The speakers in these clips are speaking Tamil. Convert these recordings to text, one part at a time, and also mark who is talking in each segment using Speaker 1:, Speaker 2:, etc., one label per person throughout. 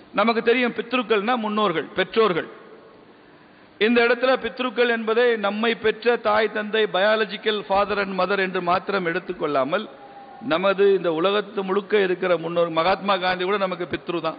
Speaker 1: நமக்கு தெரியும் பித்ருக்கள்னா முன்னோர்கள் பெற்றோர்கள் இந்த இடத்துல பித்ருக்கள் என்பதை நம்மை பெற்ற தாய் தந்தை பயாலஜிக்கல் ஃபாதர் அண்ட் மதர் என்று மாத்திரம் எடுத்துக்கொள்ளாமல் நமது இந்த உலகத்து முழுக்க இருக்கிற முன்னோர் மகாத்மா காந்தி கூட நமக்கு பித்ரு தான்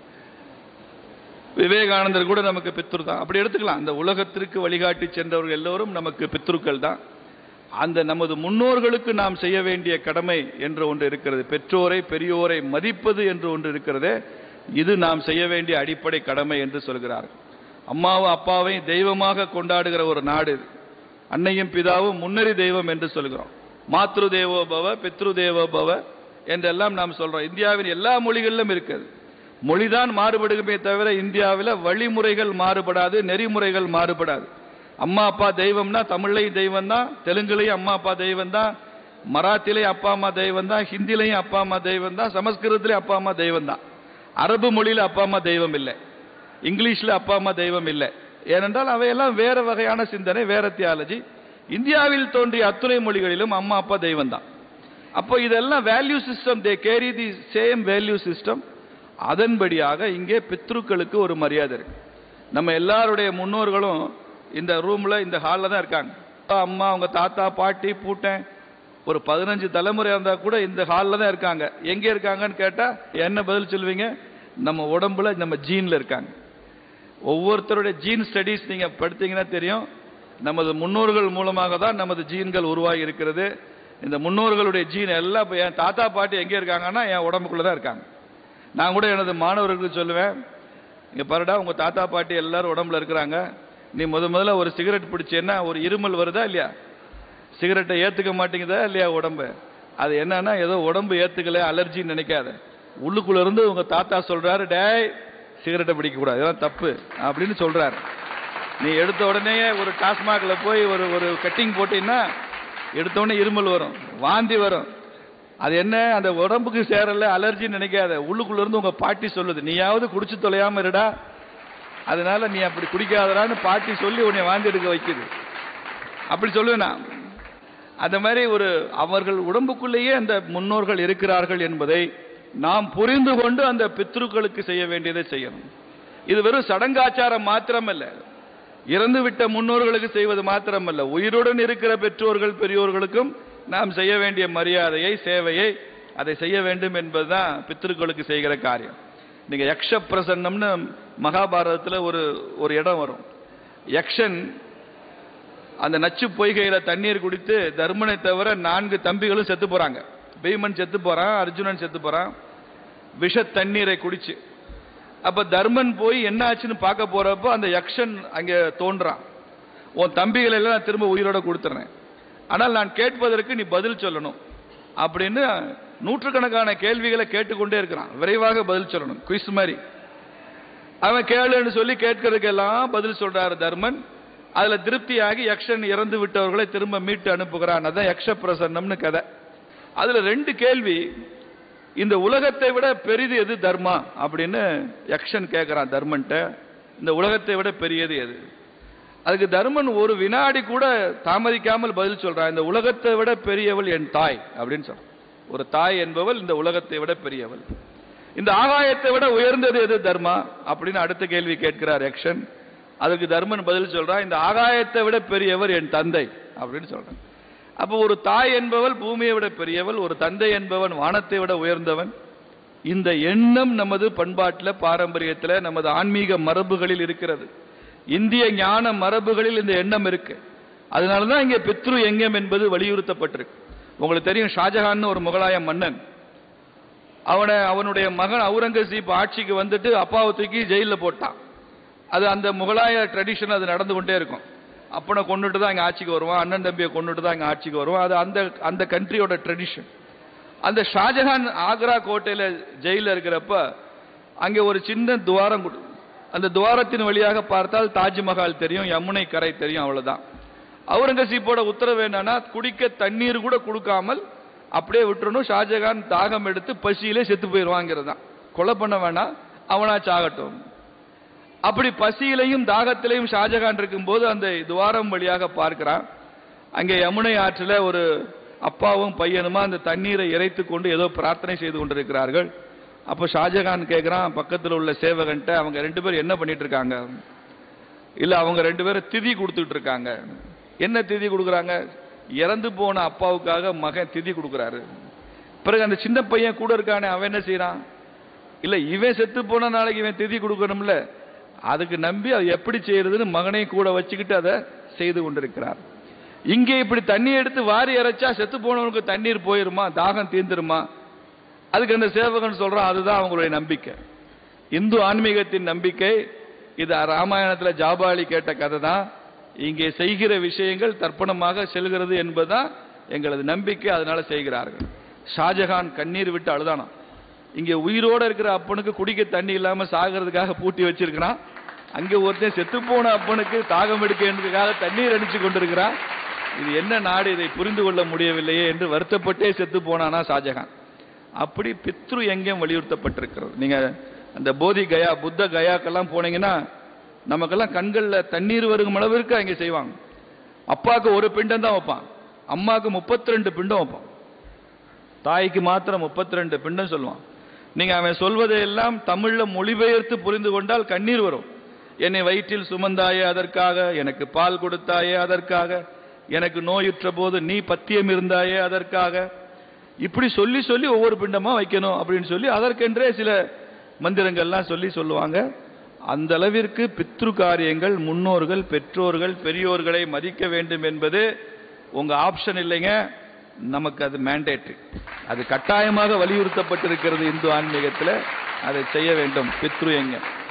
Speaker 1: விவேகானந்தர் கூட நமக்கு பித்ரு தான் அப்படி எடுத்துக்கலாம் அந்த உலகத்திற்கு வழிகாட்டி சென்றவர்கள் எல்லோரும் நமக்கு பித்ருக்கள் தான் அந்த நமது முன்னோர்களுக்கு நாம் செய்ய வேண்டிய கடமை என்று ஒன்று இருக்கிறது பெற்றோரை பெரியோரை மதிப்பது என்று ஒன்று இருக்கிறதே இது நாம் செய்ய வேண்டிய அடிப்படை கடமை என்று சொல்கிறார்கள் அம்மாவும் அப்பாவையும் தெய்வமாக கொண்டாடுகிற ஒரு நாடு இது அன்னையும் பிதாவும் முன்னறி தெய்வம் என்று சொல்கிறோம் மாத்ரு தேவோ பவ பித்ரு தேவோ பவ என்றெல்லாம் நாம் சொல்றோம் இந்தியாவின் எல்லா மொழிகளிலும் இருக்குது மொழிதான் மாறுபடுமே தவிர இந்தியாவில் வழிமுறைகள் மாறுபடாது நெறிமுறைகள் மாறுபடாது அம்மா அப்பா தெய்வம்னா தமிழ்லையும் தெய்வம் தான் தெலுங்குலையும் அம்மா அப்பா தெய்வம் தான் மராத்திலையும் அப்பா அம்மா தெய்வம் தான் ஹிந்திலையும் அப்பா அம்மா தெய்வம் தான் சமஸ்கிருதத்திலையும் அப்பா அம்மா தெய்வம் தான் அரபு மொழியில் அப்பா அம்மா தெய்வம் இல்லை இங்கிலீஷில் அப்பா அம்மா தெய்வம் இல்லை ஏனென்றால் அவையெல்லாம் வேற வகையான சிந்தனை வேற தியாலஜி இந்தியாவில் தோன்றிய அத்துணை மொழிகளிலும் அம்மா அப்பா தெய்வம் தான் அப்போ இதெல்லாம் value system they carry the same value system அதன்படியாக இங்கே பித்ருக்களுக்கு ஒரு மரியாதை இருக்கு நம்ம எல்லாருடைய முன்னோர்களும் இந்த ரூம்ல இந்த ஹாலில் தான் இருக்காங்க அப்பா, அம்மா அவங்க தாத்தா பாட்டி பூட்டன் ஒரு பதினஞ்சு தலைமுறை இருந்தா கூட இந்த ஹாலில் தான் இருக்காங்க எங்க இருக்காங்கன்னு கேட்டா என்ன பதில் சொல்லுவீங்க நம்ம உடம்புல நம்ம ஜீன்ல இருக்காங்க ஒவ்வொருத்தருடைய ஜீன் ஸ்டடீஸ் நீங்க படித்தீங்கன்னா தெரியும் நமது முன்னோர்கள் மூலமாக தான் நமது ஜீன்கள் உருவாகி இருக்கிறது இந்த முன்னோர்களுடைய ஜீன் எல்லாம் இப்போ என் தாத்தா பாட்டி எங்கே இருக்காங்கன்னா என் உடம்புக்குள்ள தான் இருக்காங்க நான் கூட எனது மாணவர்களுக்கு சொல்லுவேன் இங்க பாருடா உங்க தாத்தா பாட்டி எல்லாரும் உடம்புல இருக்கிறாங்க நீ முத முதல்ல ஒரு சிகரெட் பிடிச்சேன்னா ஒரு இருமல் வருதா இல்லையா சிகரெட்டை ஏத்துக்க மாட்டேங்குதா இல்லையா உடம்பு அது என்னன்னா ஏதோ உடம்பு ஏத்துக்கல அலர்ஜின்னு நினைக்காத உள்ளுக்குள்ள இருந்து உங்க தாத்தா சொல்றாரு டேய் சிகரெட்டை பிடிக்க கூடாது இதெல்லாம் தப்பு அப்படின்னு சொல்றாரு நீ எடுத்த உடனே ஒரு டாஸ்மாக்ல போய் ஒரு ஒரு கட்டிங் போட்டீங்கன்னா எடுத்த உடனே இருமல் வரும் வாந்தி வரும் அது என்ன அந்த உடம்புக்கு சேரல அலர்ஜின்னு நினைக்காத உள்ளுக்குள்ள இருந்து உங்க பாட்டி சொல்லுது நீயாவது குடிச்சு தொலையாம இருடா அதனால நீ அப்படி குடிக்காதடான்னு பாட்டி சொல்லி உன்னை வாந்தி எடுக்க வைக்குது அப்படி சொல்லுவேன் நான் அந்த மாதிரி ஒரு அவர்கள் உடம்புக்குள்ளேயே அந்த முன்னோர்கள் இருக்கிறார்கள் என்பதை நாம் புரிந்து கொண்டு அந்த பித்ருக்களுக்கு செய்ய வேண்டியதை செய்யணும் இது வெறும் சடங்காச்சாரம் மாத்திரமல்ல இறந்து விட்ட முன்னோர்களுக்கு செய்வது மாத்திரமல்ல உயிருடன் இருக்கிற பெற்றோர்கள் பெரியோர்களுக்கும் நாம் செய்ய வேண்டிய மரியாதையை சேவையை அதை செய்ய வேண்டும் என்பதுதான் பித்ருக்களுக்கு செய்கிற காரியம் நீங்க யக்ஷ பிரசன்னம்னு மகாபாரதத்துல ஒரு ஒரு இடம் வரும் யக்ஷன் அந்த நச்சு பொய்கையில தண்ணீர் குடித்து தர்மனை தவிர நான்கு தம்பிகளும் செத்து போறாங்க பீமன் செத்து போறான் அர்ஜுனன் செத்து போறான் விஷ தண்ணீரை குடிச்சு அப்ப தர்மன் போய் என்ன ஆச்சுன்னு பார்க்க போறப்போ அந்த யக்ஷன் அங்க தோன்றான் உன் தம்பிகளை எல்லாம் நான் திரும்ப உயிரோட கொடுத்துறேன் ஆனால் நான் கேட்பதற்கு நீ பதில் சொல்லணும் அப்படின்னு நூற்றுக்கணக்கான கேள்விகளை கேட்டுக்கொண்டே இருக்கிறான் விரைவாக பதில் சொல்லணும் குயிஸ் மாதிரி அவன் கேளுன்னு சொல்லி கேட்கறதுக்கெல்லாம் பதில் சொல்றாரு தர்மன் அதுல திருப்தியாகி யக்ஷன் இறந்து விட்டவர்களை திரும்ப மீட்டு அனுப்புகிறான் அதான் யக்ஷ பிரசன்னம்னு கதை அதுல ரெண்டு கேள்வி இந்த உலகத்தை விட பெரிது எது தர்மா அப்படின்னு யக்ஷன் கேட்கிறான் தர்மன்ட்ட இந்த உலகத்தை விட பெரியது எது அதுக்கு தர்மன் ஒரு வினாடி கூட தாமதிக்காமல் பதில் சொல்றான் இந்த உலகத்தை விட பெரியவள் என் தாய் அப்படின்னு சொல்றான் ஒரு தாய் என்பவள் இந்த உலகத்தை விட பெரியவள் இந்த ஆகாயத்தை விட உயர்ந்தது எது தர்மா அப்படின்னு அடுத்த கேள்வி கேட்கிறார் யக்ஷன் அதுக்கு தர்மன் பதில் சொல்றான் இந்த ஆகாயத்தை விட பெரியவர் என் தந்தை அப்படின்னு சொல்றான் அப்போ ஒரு தாய் என்பவள் பூமியை விட பெரியவள் ஒரு தந்தை என்பவன் வானத்தை விட உயர்ந்தவன் இந்த எண்ணம் நமது பண்பாட்டில் பாரம்பரியத்தில் நமது ஆன்மீக மரபுகளில் இருக்கிறது இந்திய ஞான மரபுகளில் இந்த எண்ணம் இருக்கு அதனால தான் இங்கே பித்ரு எங்கம் என்பது வலியுறுத்தப்பட்டிருக்கு உங்களுக்கு தெரியும் ஷாஜஹான் ஒரு முகலாய மன்னன் அவனை அவனுடைய மகன் அவுரங்கசீப் ஆட்சிக்கு வந்துட்டு அப்பாவை தூக்கி ஜெயிலில் போட்டான் அது அந்த முகலாய ட்ரெடிஷன் அது நடந்து கொண்டே இருக்கும் அப்பனை கொண்டுட்டு தான் இங்கே ஆட்சிக்கு வருவான் அண்ணன் தம்பியை கொண்டுட்டு தான் இங்கே ஆட்சிக்கு வருவான் அது அந்த அந்த கண்ட்ரியோட ட்ரெடிஷன் அந்த ஷாஜஹான் ஆக்ரா கோட்டையில் ஜெயிலில் இருக்கிறப்ப அங்கே ஒரு சின்ன துவாரம் கொடு- அந்த துவாரத்தின் வழியாக பார்த்தால் தாஜ்மஹால் தெரியும் யமுனை கரை தெரியும் அவ்வளவுதான் அவுரங்கசீப்போட உத்தரவு என்னன்னா குடிக்க தண்ணீர் கூட கொடுக்காமல் அப்படியே விட்டுறணும் ஷாஜகான் தாகம் எடுத்து பசியிலே செத்து போயிடுவாங்கிறது தான் கொலை பண்ண வேணாம் அவனா சாகட்டும் அப்படி பசியிலையும் தாகத்திலையும் ஷாஜகான் இருக்கும்போது அந்த துவாரம் வழியாக பார்க்கிறான் அங்கே யமுனை ஆற்றில் ஒரு அப்பாவும் பையனுமா அந்த தண்ணீரை இறைத்து கொண்டு ஏதோ பிரார்த்தனை செய்து கொண்டிருக்கிறார்கள் அப்போ ஷாஜகான் கேட்குறான் பக்கத்தில் உள்ள சேவகன்ட்ட அவங்க ரெண்டு பேரும் என்ன பண்ணிட்டு இருக்காங்க இல்ல அவங்க ரெண்டு பேரும் திதி கொடுத்துட்டு இருக்காங்க என்ன திதி கொடுக்குறாங்க இறந்து போன அப்பாவுக்காக மகன் திதி கொடுக்குறாரு பிறகு அந்த சின்ன பையன் கூட இருக்கானே அவன் என்ன செய்யறான் இல்ல இவன் செத்து போன நாளைக்கு இவன் திதி கொடுக்கணும்ல அதுக்கு நம்பி அது எப்படி செய்யறதுன்னு மகனையும் கூட வச்சுக்கிட்டு அதை செய்து கொண்டிருக்கிறார் இங்கே இப்படி தண்ணி எடுத்து வாரி இறைச்சா செத்து போனவனுக்கு தண்ணீர் போயிருமா தாகம் தீர்ந்துருமா அதுக்கு அந்த சேவகன் சொல்றான் அதுதான் அவங்களுடைய நம்பிக்கை இந்து ஆன்மீகத்தின் நம்பிக்கை இது ராமாயணத்துல ஜாபாலி கேட்ட கதை தான் இங்கே செய்கிற விஷயங்கள் தர்ப்பணமாக செல்கிறது என்பதுதான் எங்களது நம்பிக்கை அதனால செய்கிறார்கள் ஷாஜகான் கண்ணீர் விட்டு அழுதானாம் இங்க உயிரோட இருக்கிற அப்பனுக்கு குடிக்க தண்ணி இல்லாம சாகிறதுக்காக பூட்டி வச்சிருக்கிறான் அங்க ஒருத்தன் செத்து போன அப்பனுக்கு தாகம் எடுக்கிறதுக்காக தண்ணீர் அடிச்சு கொண்டிருக்கிறான் இது என்ன நாடு இதை புரிந்து கொள்ள முடியவில்லையே என்று வருத்தப்பட்டே செத்து போனானா ஷாஜகான் அப்படி பித்ரு எங்கேயும் வலியுறுத்தப்பட்டிருக்கிறது நீங்க அந்த போதி கயா புத்த கயாக்கெல்லாம் போனீங்கன்னா நமக்கெல்லாம் கண்கள்ல தண்ணீர் வரும் அளவிற்கு அங்கே செய்வாங்க அப்பாவுக்கு ஒரு பிண்டம் தான் வைப்பான் அம்மாவுக்கு முப்பத்தி ரெண்டு பிண்டம் வைப்பான் தாய்க்கு மாத்திரம் முப்பத்தி ரெண்டு பிண்டம் சொல்லுவான் நீங்க அவன் சொல்வதை எல்லாம் தமிழ்ல மொழிபெயர்த்து புரிந்து கொண்டால் கண்ணீர் வரும் என்னை வயிற்றில் சுமந்தாயே அதற்காக எனக்கு பால் கொடுத்தாயே அதற்காக எனக்கு நோயுற்ற போது நீ பத்தியம் இருந்தாயே அதற்காக இப்படி சொல்லி சொல்லி ஒவ்வொரு பிண்டமா வைக்கணும் அப்படின்னு சொல்லி அதற்கென்றே சில மந்திரங்கள்லாம் சொல்லி சொல்லுவாங்க அந்த அளவிற்கு பித்ரு காரியங்கள் முன்னோர்கள் பெற்றோர்கள் பெரியோர்களை மதிக்க வேண்டும் என்பது உங்க ஆப்ஷன் இல்லைங்க நமக்கு அது மேண்டேட்ரி அது கட்டாயமாக வலியுறுத்தப்பட்டிருக்கிறது இந்து ஆன்மீகத்தில் அதை செய்ய வேண்டும் பித்ரு எங்க